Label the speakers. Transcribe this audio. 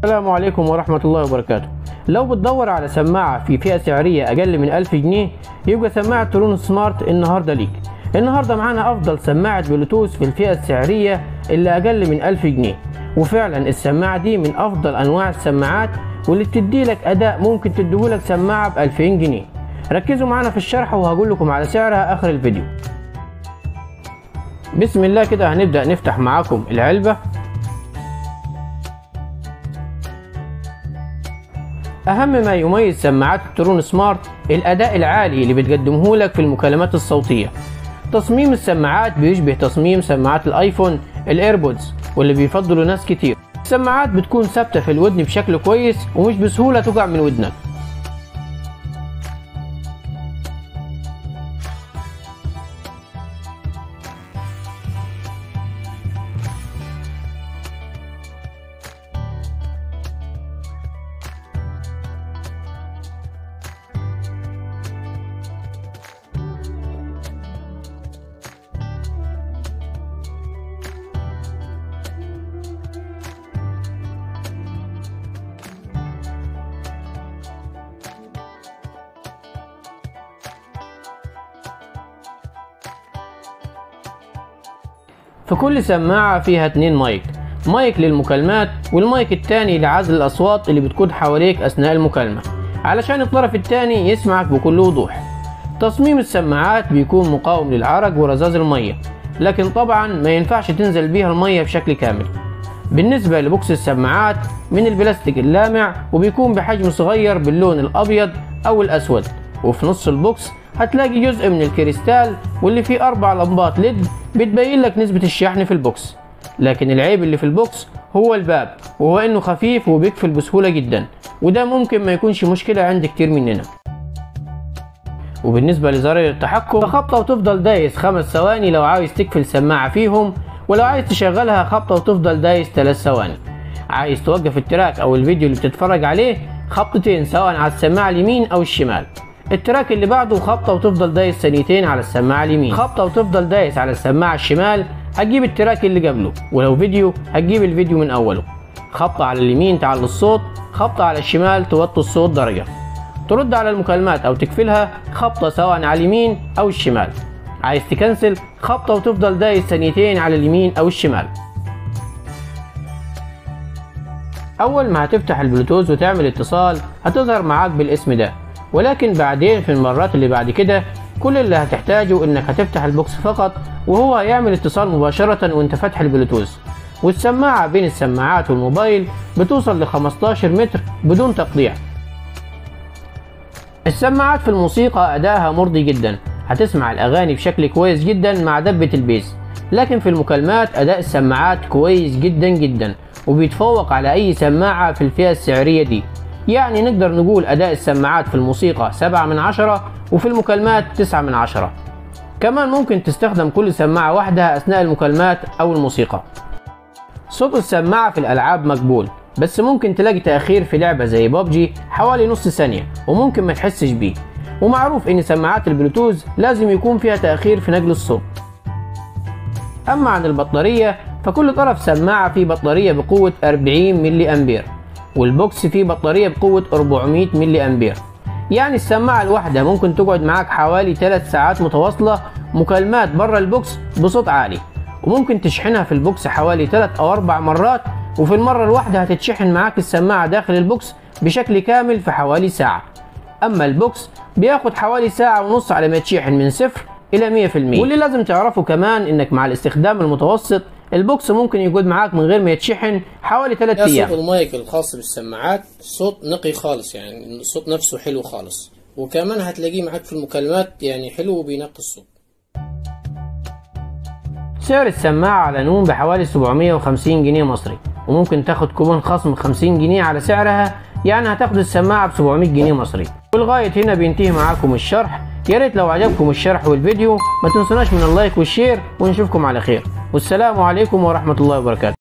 Speaker 1: السلام عليكم ورحمة الله وبركاته لو بتدور على سماعة في فئة سعرية أقل من 1000 جنيه يبقى سماعة ترون سمارت النهاردة ليك النهاردة معانا أفضل سماعة بلوتوث في الفئة السعرية اللي أقل من 1000 جنيه وفعلا السماعة دي من أفضل أنواع السماعات واللي بتدي لك أداء ممكن تديهولك سماعة ب 2000 جنيه ركزوا معانا في الشرح وهقول لكم على سعرها آخر الفيديو بسم الله كده هنبدأ نفتح معاكم العلبة أهم ما يميز سماعات الترون سمارت الأداء العالي اللي بتقدمه لك في المكالمات الصوتية تصميم السماعات بيشبه تصميم سماعات الايفون الايربودز واللي بيفضلوا ناس كتير السماعات بتكون ثابتة في الودن بشكل كويس ومش بسهولة تقع من ودنك في كل سماعة فيها اتنين مايك مايك للمكالمات والمايك التاني لعزل الأصوات اللي بتكون حواليك أثناء المكالمة علشان الطرف التاني يسمعك بكل وضوح تصميم السماعات بيكون مقاوم للعرق ورذاذ المية لكن طبعا ما ينفعش تنزل بيها المية بشكل كامل بالنسبة لبوكس السماعات من البلاستيك اللامع وبيكون بحجم صغير باللون الأبيض أو الأسود وفي نص البوكس هتلاقي جزء من الكريستال واللي فيه أربع لمبات ليد بتبين لك نسبة الشحن في البوكس لكن العيب اللي في البوكس هو الباب وهو انه خفيف وبيقفل بسهولة جدا وده ممكن ما يكونش مشكلة عند كتير مننا وبالنسبة لزراير التحكم فخبطة وتفضل دايس خمس ثواني لو عايز تقفل سماعة فيهم ولو عايز تشغلها خبطة وتفضل دايس ثلاث ثواني عايز توقف التراك او الفيديو اللي بتتفرج عليه خبطتين سواء على السماعة اليمين او الشمال التراك اللي بعده خبطه وتفضل دايس ثانيتين على السماعه اليمين خبطه وتفضل دايس على السماعه الشمال هتجيب التراك اللي قبله ولو فيديو هتجيب الفيديو من اوله خبطه على اليمين تعلي الصوت خبطه على الشمال توطي الصوت درجه ترد على المكالمات او تقفلها خبطه سواء على اليمين او الشمال عايز تكنسل خبطه وتفضل دايس ثانيتين على اليمين او الشمال اول ما هتفتح البلوتوث وتعمل اتصال هتظهر معاك بالاسم ده ولكن بعدين في المرات اللي بعد كده كل اللي هتحتاجه انك هتفتح البوكس فقط وهو هيعمل اتصال مباشرة وانت فاتح البلوتوث والسماعة بين السماعات والموبايل بتوصل ل 15 متر بدون تقطيع السماعات في الموسيقى أدائها مرضي جدا هتسمع الأغاني بشكل كويس جدا مع دبة البيز لكن في المكالمات أداء السماعات كويس جدا جدا وبيتفوق على أي سماعة في الفئة السعرية دي يعني نقدر نقول أداء السماعات في الموسيقى 7 من 10 وفي المكالمات 9 من 10 كمان ممكن تستخدم كل سماعة واحدة أثناء المكالمات أو الموسيقى صوت السماعة في الألعاب مقبول بس ممكن تلاقي تأخير في لعبة زي بابجي حوالي نص ثانية وممكن ما تحسش بيه ومعروف إن سماعات البلوتوث لازم يكون فيها تأخير في نقل الصوت أما عن البطارية فكل طرف سماعة فيه بطارية بقوة 40 ملي أمبير والبوكس فيه بطارية بقوة 400 ملي أمبير يعني السماعة الواحدة ممكن تقعد معاك حوالي 3 ساعات متواصلة مكالمات بره البوكس بصوت عالي وممكن تشحنها في البوكس حوالي 3 أو 4 مرات وفي المرة الواحدة هتتشحن معاك السماعة داخل البوكس بشكل كامل في حوالي ساعة أما البوكس بياخد حوالي ساعة ونص على ما يتشحن من صفر إلى 100% واللي لازم تعرفه كمان إنك مع الاستخدام المتوسط البوكس ممكن يقعد معاك من غير ما يتشحن حوالي 3 ايام
Speaker 2: صوت المايك الخاص بالسماعات صوت نقي خالص يعني الصوت نفسه حلو خالص وكمان هتلاقيه معاك في المكالمات يعني حلو وبينقي الصوت
Speaker 1: سعر السماعة على نوم بحوالي 750 جنيه مصري وممكن تاخد كوبون خصم 50 جنيه على سعرها يعني هتاخد السماعة ب 700 جنيه مصري ولغاية هنا بينتهي معاكم الشرح يا ريت لو عجبكم الشرح والفيديو ما تنسوناش من اللايك والشير ونشوفكم على خير والسلام عليكم ورحمة الله وبركاته